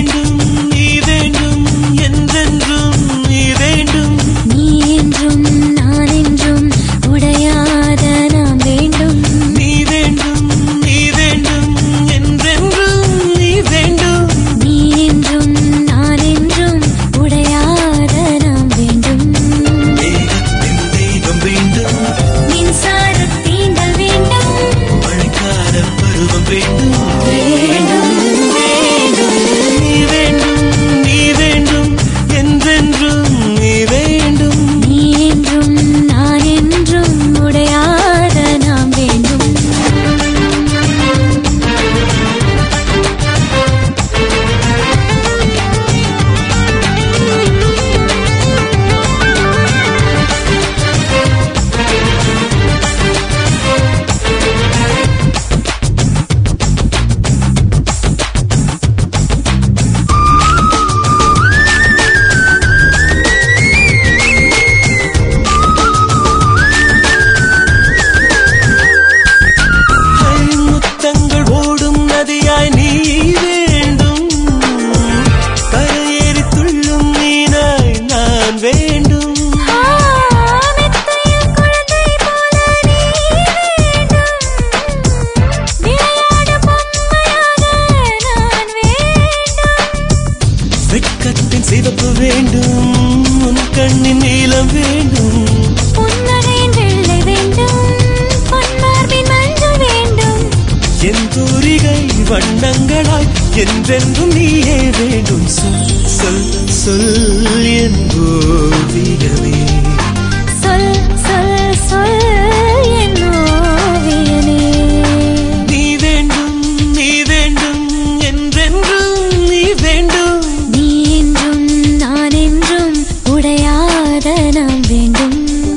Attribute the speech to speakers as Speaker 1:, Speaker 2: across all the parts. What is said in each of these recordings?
Speaker 1: வேண்டும் நீ வேண்டும் என்றென்றும் நீ வேண்டும்
Speaker 2: நீ என்றும் நான் என்றும் உடையாத நாம் வேண்டும்
Speaker 1: நீ வேண்டும் நீ வேண்டும் என்றென்றும் நீ வேண்டும்
Speaker 2: நீ என்றும் நான் என்றும் உடையாத நாம் வேண்டும்
Speaker 1: தேகத்தின் தெய்வம் வேண்டும்
Speaker 2: மின்சார தீண்டல் வேண்டும்
Speaker 1: மழைக்கால பருவம் வேண்டும்
Speaker 2: வேண்டும் வேண்டும்
Speaker 1: நீ வேண்டும் நீ வேண்டும் என்றென்றும் நீ வேண்டும்
Speaker 2: நீ என்றும் நான் என்றும் உடையாத நாம் வேண்டும்
Speaker 1: முத்தங்கள் ஓடும் நதியாய் நீ வேண்டும் கரையேறி துள்ளும் மீனாய் நான் வேண்டும்
Speaker 2: ஆ மெத்தையில் குழந்தை போல நீ வேண்டும் விளையாடு பொம்மையாக நான் வேண்டும்
Speaker 1: வெட்கத்தின் சிவப்பு வேண்டும் உன் கண்ணின் நீளம் வேண்டும்
Speaker 2: புன்னகையின் வெள்ளை வேண்டும் பொன்மார்பின் மஞ்சள் வேண்டும்
Speaker 1: என் தூரிகை வண்ணங்களாய் என்றென்றும் நீயே வேண்டும் சொல் சொல் சொல் என் ஓவியமே
Speaker 2: சொல் சொல் சொல் என் ஓவியனே
Speaker 1: நீ வேண்டும் நீ வேண்டும் என்றென்றும் நீ வேண்டும்
Speaker 2: நீ என்றும் நான் என்றும் உடையாத நாம் வேண்டும்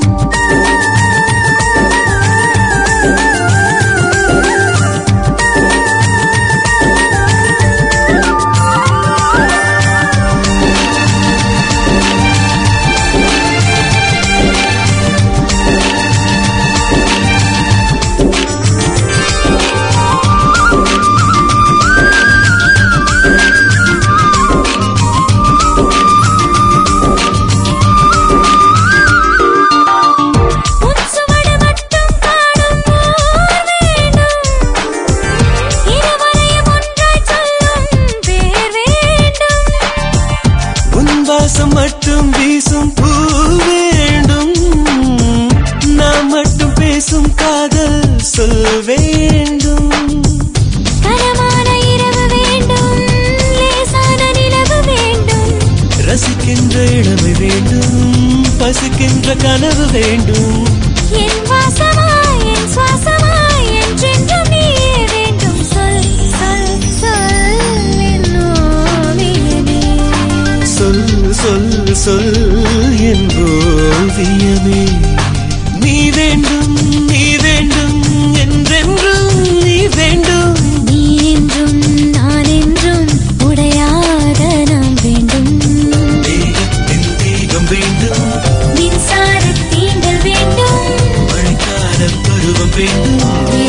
Speaker 2: உன் சுவடு மட்டும் காணும் போர் வேண்டும் இருவரையும் ஒன்றாய் சொல்லும் பேர் வேண்டும்
Speaker 1: உன் வாசம் மட்டும் வீசும் பூ வேண்டும் நாம் மட்டும் பேசும் காதல் சொல் வேண்டும்
Speaker 2: கனமான இரவு வேண்டும் லேசான நிலவு வேண்டும்
Speaker 1: ரசிக்கின்ற இளமை வேண்டும் பசிக்கின்ற கனவு வேண்டும்
Speaker 2: என் வாசமாய் என் சுவாசமாய் என்றென்றும் நீயே வேண்டும் சொல் சொல் சொல் என் ஓவியனே
Speaker 1: சொல் சொல் சொல் என் ஓவியமே நீ வேண்டும் நீ வேண்டும் என்றென்றும் நீ வேண்டும்
Speaker 2: நீ என்றும் நான் என்றும் உடையாத நாம் வேண்டும்
Speaker 1: தேகத்தின் தேகம் வேண்டும்
Speaker 2: மின்சார தீண்டல் வேண்டும்
Speaker 1: மழைக்கால பருவம் வேண்டும்